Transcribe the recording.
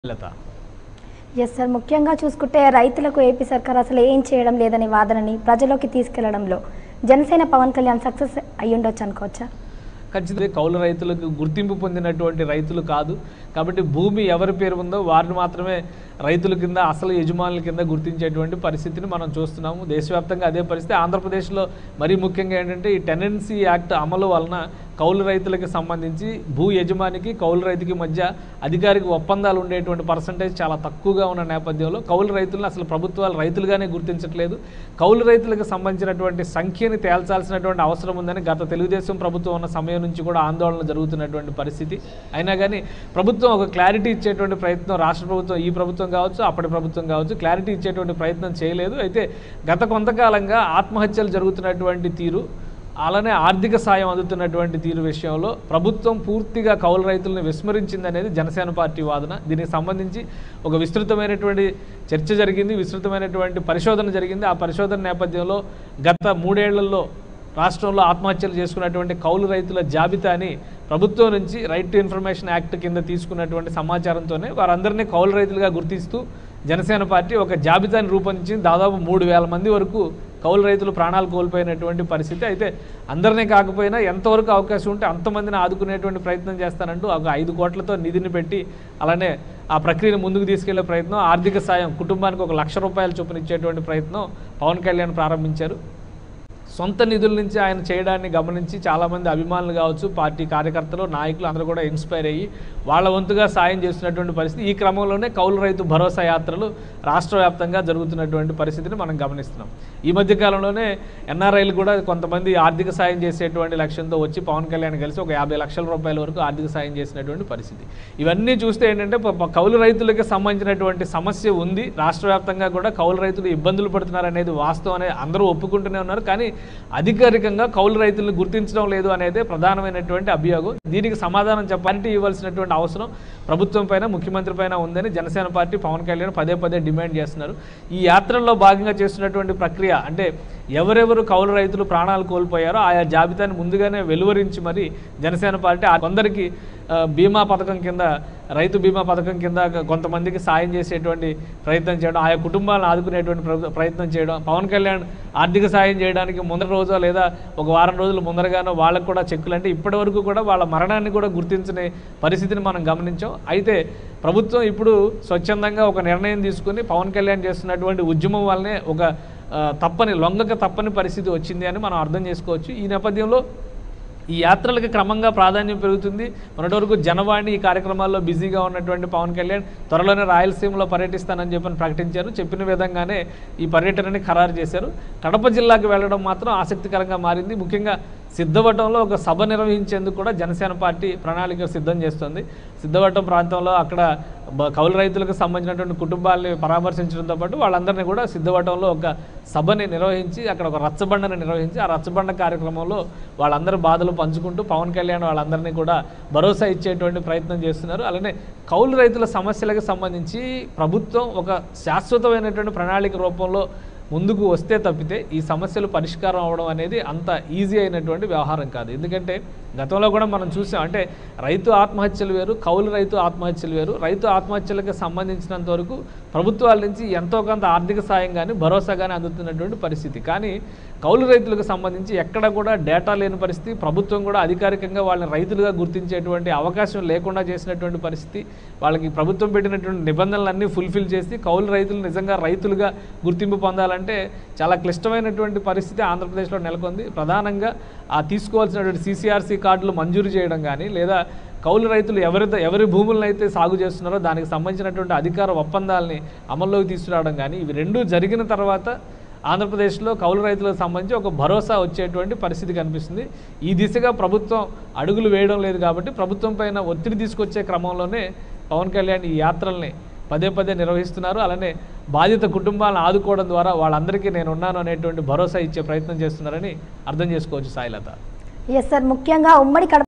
లత yes sir ముఖ్యంగా చూసుకుంటే రైతులకు ఏపీ సర్కార్ అసలు ఏం చేయడం లేదనే వాదనని ప్రజలోకి తీసుకెళ్లడంలో జనసేన పవన్ కళ్యాణ్ సక్సెస్ అయ్యుండొచ్చు అనుకోవచ్చా ఖచ్చితంగా కౌలు రైతులకు గుర్తింపు పొందినటువంటి రైతులు కాదు కాబట్టి భూమి ఎవరి పేరు ఉందో వారిని మాత్రమే రైతుల కింద అసలు యజమానుల కింద గుర్తించేటువంటి పరిస్థితిని మనం చూస్తున్నాము దేశవ్యాప్తంగా అదే పరిస్థితి ఆంధ్రప్రదేశ్లో మరీ ముఖ్యంగా ఏంటంటే ఈ టెనెన్సీ యాక్ట్ అమలు వలన కౌలు రైతులకు సంబంధించి భూ యజమానికి కౌలు రైతుకి మధ్య అధికారిక ఒప్పందాలు ఉండేటువంటి పర్సంటేజ్ చాలా తక్కువగా ఉన్న నేపథ్యంలో కౌలు రైతులను అసలు ప్రభుత్వాలు రైతులుగానే గుర్తించట్లేదు కౌలు రైతులకు సంబంధించినటువంటి సంఖ్యని తేల్చాల్సినటువంటి అవసరం ఉందని గత తెలుగుదేశం ప్రభుత్వం ఉన్న సమయం నుంచి కూడా ఆందోళన జరుగుతున్నటువంటి పరిస్థితి అయినా కానీ ప్రభుత్వం ఒక క్లారిటీ ఇచ్చేటువంటి ప్రయత్నం రాష్ట్ర ప్రభుత్వం ఈ ప్రభుత్వం కావచ్చు అప్పటి ప్రభుత్వం కావచ్చు క్లారిటీ ఇచ్చేటువంటి ప్రయత్నం చేయలేదు అయితే గత కొంతకాలంగా ఆత్మహత్యలు జరుగుతున్నటువంటి తీరు అలానే ఆర్థిక సాయం అందుతున్నటువంటి తీరు విషయంలో ప్రభుత్వం పూర్తిగా కౌలు రైతులను విస్మరించిందనేది జనసేన పార్టీ వాదన దీనికి సంబంధించి ఒక విస్తృతమైనటువంటి చర్చ జరిగింది విస్తృతమైనటువంటి పరిశోధన జరిగింది ఆ పరిశోధన నేపథ్యంలో గత మూడేళ్లలో రాష్ట్రంలో ఆత్మహత్యలు చేసుకున్నటువంటి కౌలు రైతుల జాబితాని ప్రభుత్వం నుంచి రైట్ టు ఇన్ఫర్మేషన్ యాక్ట్ కింద తీసుకున్నటువంటి సమాచారంతోనే వారందరినీ కౌలు రైతులుగా గుర్తిస్తూ జనసేన పార్టీ ఒక జాబితాని రూపొందించింది దాదాపు మూడు వేల మంది వరకు కౌలు రైతులు ప్రాణాలు కోల్పోయినటువంటి పరిస్థితి అయితే అందరినీ కాకపోయినా ఎంతవరకు అవకాశం ఉంటే అంతమందిని ఆదుకునేటువంటి ప్రయత్నం చేస్తానంటూ ఒక ఐదు కోట్లతో నిధిని పెట్టి అలానే ఆ ప్రక్రియను ముందుకు తీసుకెళ్లే ప్రయత్నం ఆర్థిక సాయం కుటుంబానికి ఒక లక్ష రూపాయల చొప్పున ఇచ్చేటువంటి ప్రయత్నం పవన్ కళ్యాణ్ ప్రారంభించారు సొంత నిధుల నుంచి ఆయన చేయడాన్ని గమనించి చాలామంది అభిమానులు కావచ్చు పార్టీ కార్యకర్తలు నాయకులు అందరూ కూడా ఇన్స్పైర్ అయ్యి వాళ్ళ వంతుగా సాయం చేస్తున్నటువంటి పరిస్థితి ఈ క్రమంలోనే కౌలు రైతు భరోసా యాత్రలు రాష్ట్ర వ్యాప్తంగా జరుగుతున్నటువంటి పరిస్థితిని మనం గమనిస్తున్నాం ఈ మధ్య కాలంలోనే ఎన్ఆర్ఐలు కూడా కొంతమంది ఆర్థిక సాయం చేసేటువంటి లక్ష్యంతో వచ్చి పవన్ కళ్యాణ్ కలిసి ఒక యాభై లక్షల రూపాయల వరకు ఆర్థిక సాయం చేసినటువంటి పరిస్థితి ఇవన్నీ చూస్తే ఏంటంటే ప- ప- కౌలు రైతులకి సంబంధించినటువంటి సమస్య ఉంది రాష్ట్ర వ్యాప్తంగా కూడా కౌలు రైతులు ఇబ్బందులు పడుతున్నారు అనేది వాస్తవం అనేది అందరూ ఒప్పుకుంటూనే ఉన్నారు కానీ అధికారికంగా కౌలు రైతులను గుర్తించడం లేదు అనేదే ప్రధానమైనటువంటి అభియోగం దీనికి సమాధానం చెప్పాలంటే ఇవ్వాల్సినటువంటి అవసరం ప్రభుత్వం పైన ముఖ్యమంత్రి పైన ఉందని జనసేన పార్టీ పవన్ కళ్యాణ్ పదే పదే డిమాండ్ చేస్తున్నారు ఈ యాత్రల్లో భాగంగా చేస్తున్నటువంటి ప్రక్రియ అంటే ఎవరెవరు కౌలు రైతులు ప్రాణాలు కోల్పోయారో ఆయా జాబితాని ముందుగానే వెలువరించి మరి జనసేన పార్టీ ఆ కొందరికి ఆ, బీమా పథకం కింద రైతు బీమా పథకం కింద కొంతమందికి సాయం చేసేటువంటి ప్రయత్నం చేయడం ఆయా కుటుంబాలను ఆదుకునేటువంటి ప్ర- ప్రయత్నం చేయడం పవన్ కళ్యాణ్ ఆర్థిక సాయం చేయడానికి ముందర రోజో లేదా ఒక వారం రోజులు ముందరగానో వాళ్ళకు కూడా చెక్కులు అంటే ఇప్పటి వరకు కూడా వాళ్ళ మరణాన్ని కూడా గుర్తించని పరిస్థితిని మనం గమనించాం అయితే ప్రభుత్వం ఇప్పుడు స్వచ్ఛందంగా ఒక నిర్ణయం తీసుకుని పవన్ కళ్యాణ్ చేస్తున్నటువంటి ఉద్యమం వల్లనే ఒక ఆ, తప్పని లొంగక తప్పని పరిస్థితి వచ్చింది అని మనం అర్థం చేసుకోవచ్చు ఈ నేపథ్యంలో ఈ యాత్రలకు క్రమంగా ప్రాధాన్యం పెరుగుతుంది మొన్నటి వరకు జనవాణి ఈ కార్యక్రమాల్లో బిజీగా ఉన్నటువంటి పవన్ కళ్యాణ్ త్వరలోనే రాయలసీమలో పర్యటిస్తానని చెప్పని ప్రకటించారు చెప్పిన విధంగానే ఈ పర్యటనని ఖరారు చేశారు కడప జిల్లాకు వెళ్ళడం మాత్రం ఆసక్తికరంగా మారింది ముఖ్యంగా సిద్ధవటంలో ఒక సభ నిర్వహించేందుకు కూడా జనసేన పార్టీ ప్రణాళిక సిద్ధం చేస్తుంది సిద్ధవటం ప్రాంతంలో అక్కడ బ- కౌలు రైతులకు సంబంధించినటువంటి కుటుంబాలని పరామర్శించడంతో పాటు వాళ్ళందరినీ కూడా సిద్ధవటంలో ఒక సభని నిర్వహించి అక్కడ ఒక రచ్చబండని నిర్వహించి ఆ రచ్చబండ కార్యక్రమంలో వాళ్ళందరి బాధలు పంచుకుంటూ పవన్ కళ్యాణ్ వాళ్ళందరినీ కూడా భరోసా ఇచ్చేటువంటి ప్రయత్నం చేస్తున్నారు అలానే కౌలు రైతుల సమస్యలకు సంబంధించి ప్రభుత్వం ఒక శాశ్వతమైనటువంటి ప్రణాళిక రూపంలో ముందుకు వస్తే తప్పితే ఈ సమస్యలు పరిష్కారం అవడం అనేది అంత ఈజీ అయినటువంటి వ్యవహారం కాదు ఎందుకంటే గతంలో కూడా మనం చూసాం అంటే రైతు ఆత్మహత్యలు వేరు కౌలు రైతు ఆత్మహత్యలు వేరు రైతు ఆత్మహత్యలకు సంబంధించినంత వరకు ప్రభుత్వాల నుంచి ఎంతో కొంత ఆర్థిక సాయం కానీ భరోసా కానీ అందుతున్నటువంటి పరిస్థితి కానీ కౌలు రైతులకు సంబంధించి ఎక్కడ కూడా డేటా లేని పరిస్థితి ప్రభుత్వం కూడా అధికారికంగా వాళ్ళని రైతులుగా గుర్తించేటువంటి అవకాశం లేకుండా చేసినటువంటి పరిస్థితి వాళ్ళకి ప్రభుత్వం పెట్టినటువంటి నిబంధనలన్నీ ఫుల్ఫిల్ చేసి కౌలు రైతులు నిజంగా రైతులుగా గుర్తింపు పొందాలంటే చాలా క్లిష్టమైనటువంటి పరిస్థితి ఆంధ్రప్రదేశ్లో నెలకొంది ప్రధానంగా ఆ తీసుకోవాల్సినటువంటి సీసీఆర్సీ కార్డులు మంజూరు చేయడం కానీ లేదా కౌలు రైతులు ఎవరి ఎవరి భూములను అయితే సాగు చేస్తున్నారో దానికి సంబంధించినటువంటి అధికార ఒప్పందాలని అమల్లోకి తీసుకురావడం కానీ ఇవి రెండూ జరిగిన తర్వాత ఆంధ్రప్రదేశ్లో కౌలు రైతులకు సంబంధించి ఒక భరోసా వచ్చేటువంటి పరిస్థితి కనిపిస్తుంది ఈ దిశగా ప్రభుత్వం అడుగులు వేయడం లేదు కాబట్టి ప్రభుత్వం పైన ఒత్తిడి తీసుకొచ్చే క్రమంలోనే పవన్ కళ్యాణ్ ఈ యాత్రల్ని పదే పదే నిర్వహిస్తున్నారు అలానే బాధిత కుటుంబాలను ఆదుకోవడం ద్వారా వాళ్ళందరికీ నేను ఉన్నాను అనేటువంటి భరోసా ఇచ్చే ప్రయత్నం చేస్తున్నారని అర్థం చేసుకోవచ్చు సాయిలత ఎస్ సార్ ముఖ్యంగా ఉమ్మడి కడప